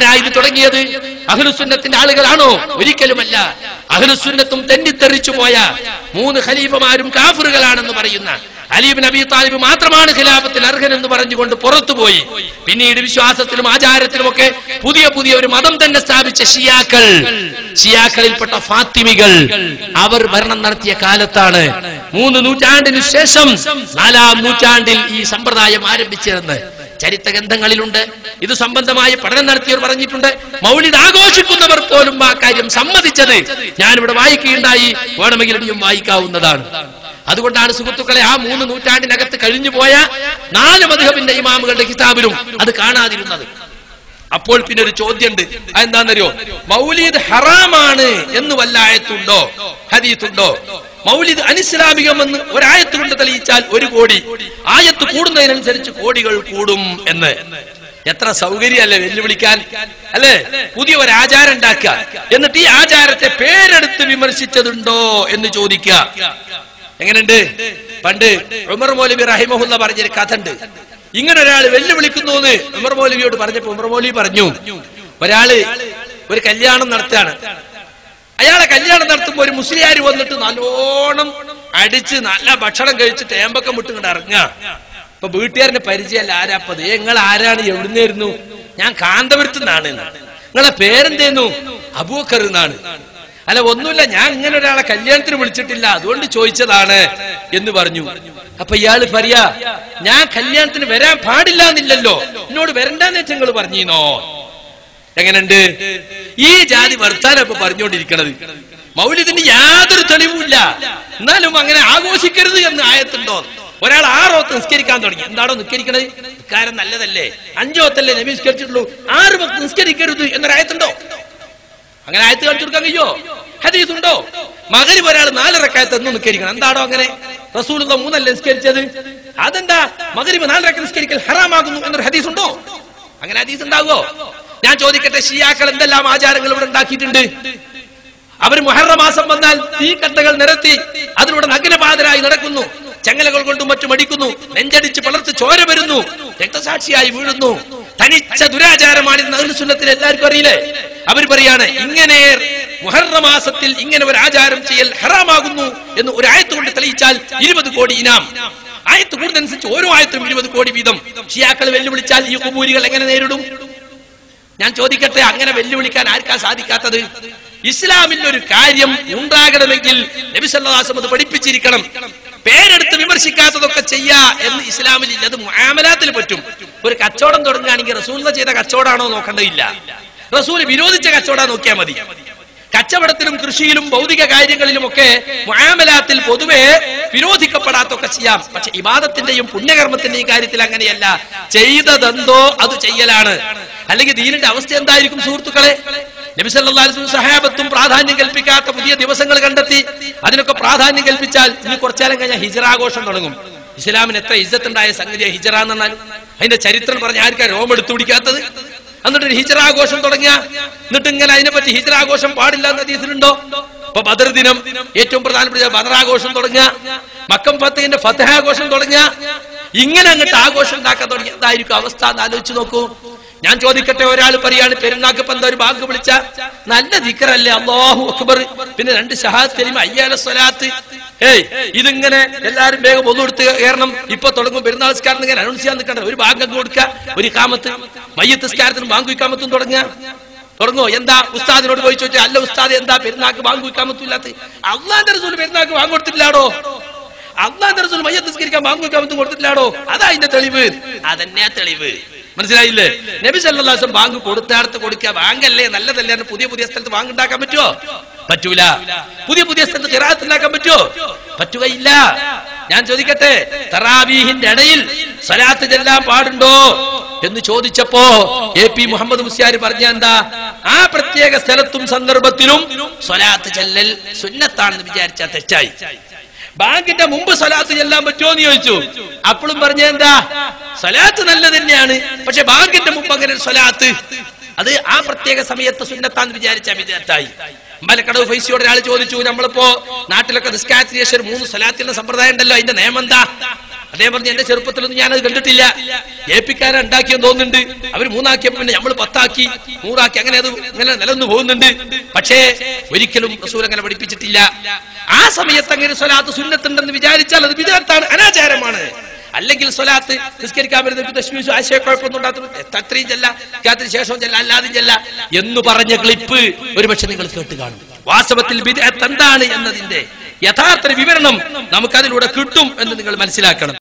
ആരാ ഇത് തുടങ്ങിയത് അഹ്ലുസുന്നത്തിന്റെ ആളുകളാണോ ഒരിക്കലുമല്ല അഹ്ലുസുന്നത്തും തെന്നിത്തെറിച്ചു പോയ മൂന്ന് ഖലീഫമാരും കാഫറുകളാണെന്ന് പറയുന്ന അലീബ് നബി താലിബ് മാത്രമാണ് ഖിലാഫത്തിൽ അർഹനെന്ന് പറഞ്ഞുകൊണ്ട് പുറത്തുപോയി പിന്നീട് വിശ്വാസത്തിലും ആചാരത്തിലുമൊക്കെ പുതിയ പുതിയ ഒരു മതം തന്നെ സ്ഥാപിച്ച ഷിയാക്കൾ ഷിയാക്കളിൽപ്പെട്ട ഫാത്തിമികൾ അവർ ഭരണം നടത്തിയ കാലത്താണ് മൂന്ന് നൂറ്റാണ്ടിനു ശേഷം നാലാം നൂറ്റാണ്ടിൽ ഈ സമ്പ്രദായം ആരംഭിച്ചിരുന്നത് ചരിത്ര ഗ്രന്ഥങ്ങളിലുണ്ട് ഇത് സംബന്ധമായി പഠനം നടത്തിയവർ പറഞ്ഞിട്ടുണ്ട് മൗലിദ് ആഘോഷിക്കുന്നവർ പോലും ആ കാര്യം സമ്മതിച്ചത് ഞാനിവിടെ വായിക്കുകയുണ്ടായി വേണമെങ്കിൽ ഇനിയും വായിക്കാവുന്നതാണ് അതുകൊണ്ടാണ് സുഹൃത്തുക്കളെ ആ മൂന്ന് നൂറ്റാണ്ടിനകത്ത് കഴിഞ്ഞു പോയ നാല് മധുഹബിന്റെ ഇമാമുകളുടെ കിതാബിലും അത് കാണാതിരുന്നത് അപ്പോൾ പിന്നെ ഒരു ചോദ്യമുണ്ട് അതെന്താണെന്നറിയോ മൗലീദ് ഹറാമാണ് എന്ന് വല്ല ആയത്തുണ്ടോ ഹദീത്തുണ്ടോ മൗലിദ് അനിസ്ലാമികമെന്ന് ഒരായത്ത് കൊണ്ട് തെളിയിച്ചാൽ ഒരു കോടി ആയത്ത് കൂടുന്നതിനനുസരിച്ച് കോടികൾ കൂടും എന്ന് എത്ര സൗകര്യമല്ലേ വെല്ലുവിളിക്കാൻ അല്ലേ പുതിയ ഒരു ആചാരം ഉണ്ടാക്കുക എന്നിട്ട് ഈ ആചാരത്തെ പേരെടുത്ത് വിമർശിച്ചതുണ്ടോ എന്ന് ചോദിക്കുക എങ്ങനെയുണ്ട് പണ്ട് ഉമർ മൗലവി റഹിമഹുല്ല പറഞ്ഞൊരു കഥ ഉണ്ട് ഇങ്ങനെ ഒരാൾ വെല്ലുവിളിക്കുന്നു എന്ന് ഉമർ മൗലവിയോട് പറഞ്ഞപ്പോ ഉമർ മൗലവി പറഞ്ഞു ഒരാള് ഒരു കല്യാണം നടത്തുകയാണ് അയാളെ കല്യാണം നടത്തുമ്പോ ഒരു മുസ്ലിയാർ വന്നിട്ട് നല്ലോണം അടിച്ച് നല്ല ഭക്ഷണം കഴിച്ച് ടേമ്പൊക്കെ വിട്ട് ഇങ്ങോട്ട് ഇറങ്ങുക ഇപ്പൊ വീട്ടുകാരന്റെ പരിചയമല്ല ആരാപ്പത് ഏ നിങ്ങൾ ആരാണ് എവിടുന്നായിരുന്നു ഞാൻ കാന്തപുരത്ത് നിന്നാണ് നിങ്ങളെ പേരെന്തേന്നു അബൂക്കർ എന്നാണ് അല്ല ഒന്നുമില്ല ഞാൻ ഇങ്ങനെ ഒരാളെ കല്യാണത്തിന് വിളിച്ചിട്ടില്ല അതുകൊണ്ട് ചോദിച്ചതാണ് എന്ന് പറഞ്ഞു അപ്പൊ ഇയാള് പറയാ ഞാൻ കല്യാണത്തിന് വരാൻ പാടില്ല എന്നില്ലല്ലോ എന്നോട് വരണ്ടെന്ന് വെച്ചാൽ നിങ്ങൾ പറഞ്ഞീനോ എങ്ങനെയുണ്ട് ഈ ജാതി വർത്താനം ഇപ്പൊ പറഞ്ഞുകൊണ്ടിരിക്കണത് മൗലിദിന് യാതൊരു തെളിവുമില്ല എന്നാലും അങ്ങനെ ആഘോഷിക്കരുത് എന്ന് ആയത്തുണ്ടോ ഒരാൾ ആറോത്ത് നിസ്കരിക്കാൻ തുടങ്ങി എന്താണോ നിസ്കരിക്കണത് നിസ്കാരം നല്ലതല്ലേ അഞ്ചോത്തല്ലേ നബി നിസ്കരിച്ചിട്ടുള്ളൂ ആറ് ഭക്ത് നിസ്കരിക്കരുത് എന്നൊരായത്തുണ്ടോ അങ്ങനെ ആയത്ത് കാണിച്ചു കൊടുക്കാൻ കഴിയോ ഹദീസ് ഉണ്ടോ മകരിബ് ഒരാൾ നാലരക്കായത്ത് എന്ന് നിസ്കരിക്കണം എന്താണോ അങ്ങനെ റസൂലുള്ള മൂന്നല്ലേ നിസ്കരിച്ചത് അതെന്താ മകരിബ് നാലരക്ക നിസ്കരിക്കൽ ഹറാമാകുന്നു എന്നൊരു ഹദീസ് ഉണ്ടോ അങ്ങനെ ഹദീസ് ഉണ്ടാകുമോ ഞാൻ ചോദിക്കട്ടെ ഷിയാക്കൾ എന്തെല്ലാം ആചാരങ്ങൾ ഇവിടെ ഉണ്ടാക്കിയിട്ടുണ്ട് അവർ മുഹറ മാസം വന്നാൽ തീക്കട്ടകൾ നിരത്തി അതിലൂടെ നഗ്നപാതരായി നടക്കുന്നു ചങ്ങലകൾ കൊണ്ടും മറ്റും അടിക്കുന്നു നെഞ്ചടിച്ച് പളർത്ത് ചോര വരുന്നു രക്തസാക്ഷിയായി വീഴുന്നു തനിച്ച ദുരാചാരമാണ് നഗരസുന്നത്തിൽ എല്ലാവർക്കും അറിയില്ലേ അവർ പറയാണ് ഇങ്ങനെ മുഹറ മാസത്തിൽ ഇങ്ങനെ ഒരു ആചാരം ചെയ്യൽ ഹറാമാകുന്നു എന്ന് ഒരു ആയത്ത് കൊണ്ട് തെളിയിച്ചാൽ ഇരുപത് കോടി ഇനാം ആയത്ത് കൂടുന്നതനുസരിച്ച് ഓരോ ആയത്തും ഇരുപത് കോടി വീതം ഷിയാക്കൾ വെല്ലുവിളിച്ചാൽ ഈ കുബൂരികൾ എങ്ങനെ നേരിടും ഞാൻ ചോദിക്കട്ടെ അങ്ങനെ വെല്ലുവിളിക്കാൻ ആർക്കാ സാധിക്കാത്തത് ഇസ്ലാമിൽ ഒരു കാര്യം ഉണ്ടാകണമെങ്കിൽ നബിസല്ലാസം അത് പഠിപ്പിച്ചിരിക്കണം പേരെടുത്ത് വിമർശിക്കാത്തതൊക്കെ ചെയ്യാ എന്ന് ഇസ്ലാമിൽ ഇല്ല അത് മുആമലാത്തിൽ പറ്റും ഒരു കച്ചവടം തുടങ്ങുകയാണെങ്കിൽ റസൂൽ ചെയ്ത കച്ചവടമാണോ നോക്കേണ്ടതില്ല റസൂൽ വിരോധിച്ച കച്ചവടം നോക്കിയാൽ മതി കച്ചവടത്തിലും കൃഷിയിലും ഭൗതിക കാര്യങ്ങളിലുമൊക്കെ മുആമലാത്തിൽ പൊതുവെ വിരോധിക്കപ്പെടാത്തൊക്കെ ചെയ്യാം പക്ഷെ ഇബാദത്തിന്റെയും പുണ്യകർമ്മത്തിന്റെയും കാര്യത്തിൽ അങ്ങനെയല്ല ചെയ്തതെന്തോ അത് ചെയ്യലാണ് അല്ലെങ്കിൽ ദീനിന്റെ അവസ്ഥ എന്തായിരിക്കും സുഹൃത്തുക്കളെ നബിസല്ലാസ്ലും സഹാബത്തും പ്രാധാന്യം കൽപ്പിക്കാത്ത പുതിയ ദിവസങ്ങൾ കണ്ടെത്തി അതിനൊക്കെ പ്രാധാന്യം കൽപ്പിച്ചാൽ ഇനി കുറച്ചാലും കഴിഞ്ഞാൽ ഹിജറാഘോഷം തുടങ്ങും ഇസ്ലാമിന് എത്ര ഇജ്ജത്തുണ്ടായ സംഗതിയാ ഹിജറ എന്നാൽ അതിന്റെ ചരിത്രം പറഞ്ഞ ആർക്കാ രോം എടുത്തു പിടിക്കാത്തത് എന്നിട്ട് ഒരു ഹിജറാഘോഷം തുടങ്ങിയ എന്നിട്ട് ഇങ്ങനെ അതിനെപ്പറ്റി ഹിജറാഘോഷം പാടില്ല എന്ന ഹദീസിലുണ്ടോ ഇപ്പൊ ബദർ ദിനം ഏറ്റവും പ്രധാനപ്പെട്ട ബദറാഘോഷം തുടങ്ങിയ മക്കം ഫത്തിന്റെ ഫത്തഹാഘോഷം തുടങ്ങിയ ഇങ്ങനെ അങ്ങോട്ട് ആഘോഷം ഉണ്ടാക്കാൻ തുടങ്ങി എന്തായിരിക്കും അവസ്ഥ എന്ന് ആലോചിച്ച് നോക്കൂ ഞാൻ ചോദിക്കട്ടെ ഒരാൾ പറയാണ് പെരുന്നാക്ക് ഇപ്പൊ എന്താ ഒരു ബാങ്ക് വിളിച്ച നല്ല ദിക്കറല്ലേ അള്ളാഹു അക്ബർ പിന്നെ രണ്ട് ഷഹാദ് കലിമ അയ്യാല സ്വലാത്ത് ഏയ് ഇതിങ്ങനെ എല്ലാരും വേഗം ഒന്നു കൊടുത്ത് കയറണം ഇപ്പൊ തുടങ്ങും പെരുന്നാൾ സ്കാരം ഇങ്ങനെ അനൗൺസ് ചെയ്യാൻ നിൽക്കണ്ട ഒരു ബാങ്ക് അങ്ങ് കൊടുക്കുക ഒരു കാമത്ത് മയ്യത്ത് സ്കാരത്തിനും ബാങ്ക് ഇക്കാമത്തും തുടങ്ങുക തുടങ്ങോ എന്താ ഉസ്താദിനോട് പോയി ചോദിച്ചാൽ അല്ല ഉസ്താദ് എന്താ പെരുന്നാക്ക് ബാങ്ക് ഇക്കാമത്തില്ലാത്ത അള്ളാന്റെ റസൂൽ പെരുന്നാക്ക് ബാങ്ക് കൊടുത്തിട്ടില്ലാടോ അള്ളാന്റെ റസൂൽ മയ്യത്ത് നിസ്കരിക്കാൻ ബാങ്ക് ഇക്കാമത്തും കൊടുത്തിട്ടില്ലാടോ അതാ അതിന്റെ തെളിവ് അതന്നെയാ തെളിവ് മനസ്സിലായില്ലേ നബി സല്ലാസം ബാങ്ക് കൊടുത്താടത്ത് കൊടുക്കുക ബാങ്കല്ലേ നല്ലതല്ലേ എന്ന് പുതിയ പുതിയ സ്ഥലത്ത് ബാങ്ക് ഉണ്ടാക്കാൻ പറ്റുമോ പറ്റൂല പുതിയ പുതിയ സ്ഥലത്ത് കിറാത്ത് ഉണ്ടാക്കാൻ പറ്റുമോ പറ്റുകയില്ല ഞാൻ ചോദിക്കട്ടെ തറാവീഹിന്റെ ഇടയിൽ സലാത്ത് ചെല്ലാൻ പാടുണ്ടോ എന്ന് ചോദിച്ചപ്പോ എ പി മുഹമ്മദ് മുസ്യാരി പറഞ്ഞ എന്താ ആ പ്രത്യേക സ്ഥലത്തും സന്ദർഭത്തിലും സ്വലാത്ത് ചെല്ലൽ സുന്നത്താണെന്ന് വിചാരിച്ച തെറ്റായി ബാങ്കിന്റെ മുമ്പ് സ്വലാത്ത് ചെല്ലാൻ പറ്റുമോ എന്ന് ചോദിച്ചു അപ്പോഴും പറഞ്ഞ എന്താ സ്വലാത്ത് നല്ലത് തന്നെയാണ് പക്ഷെ ബാങ്കിന്റെ മുമ്പ് അങ്ങനെ ഒരു സ്വലാത്ത് അത് ആ പ്രത്യേക സമയത്ത് സുന്നത്താന്ന് വിചാരിച്ച വിദ്യാർത്ഥായി മലക്കടവ് ഫൈസിയോട് ഒരാൾ ചോദിച്ചു നമ്മളിപ്പോ നാട്ടിലൊക്കെ നിസ്കാരത്തിന് ശേഷം ഒരു മൂന്ന് സ്വലാത്തിന്റെ സമ്പ്രദായം ഉണ്ടല്ലോ അതിന്റെ നിയമം എന്താ അദ്ദേഹം പറഞ്ഞു എന്റെ ചെറുപ്പത്തിലൊന്നും ഞാനത് കണ്ടിട്ടില്ല ഏപ്പിക്കാരെ ഉണ്ടാക്കിയെന്ന് തോന്നുന്നുണ്ട് അവർ മൂന്നാക്കിയപ്പോ പിന്നെ നമ്മൾ പത്താക്കി നൂറാക്കി അങ്ങനെ അത് ഇങ്ങനെ നിലനിന്ന് പോകുന്നുണ്ട് പക്ഷേ ഒരിക്കലും റസൂൽ അങ്ങനെ പഠിപ്പിച്ചിട്ടില്ല ആ സമയത്ത് അങ്ങനെ സ്വലാത്ത് സുന്നത്തുണ്ടെന്ന് വിചാരിച്ചാൽ അത് വിദഗ്ധാണ് അനാചാരമാണ് അല്ലെങ്കിൽ സ്വലാത്ത് നിസ്കരിക്കാൻ വരുന്ന തശ്മീസ് ആശയക്കുഴപ്പമൊന്നും ഉണ്ടാകുന്നു അത്രയും ചെല്ല രാത്രി ശേഷവും ചെല്ല അല്ലാതെയും ചെല്ല എന്ന് പറഞ്ഞ ക്ലിപ്പ് ഒരുപക്ഷെ നിങ്ങൾ കേട്ട് കാണും വാസ്തവത്തിൽ ബിദ്അത്ത് എന്താണ് എന്നതിന്റെ യഥാർത്ഥ വിവരണം നമുക്കതിലൂടെ കിട്ടും എന്ന് നിങ്ങൾ മനസ്സിലാക്കണം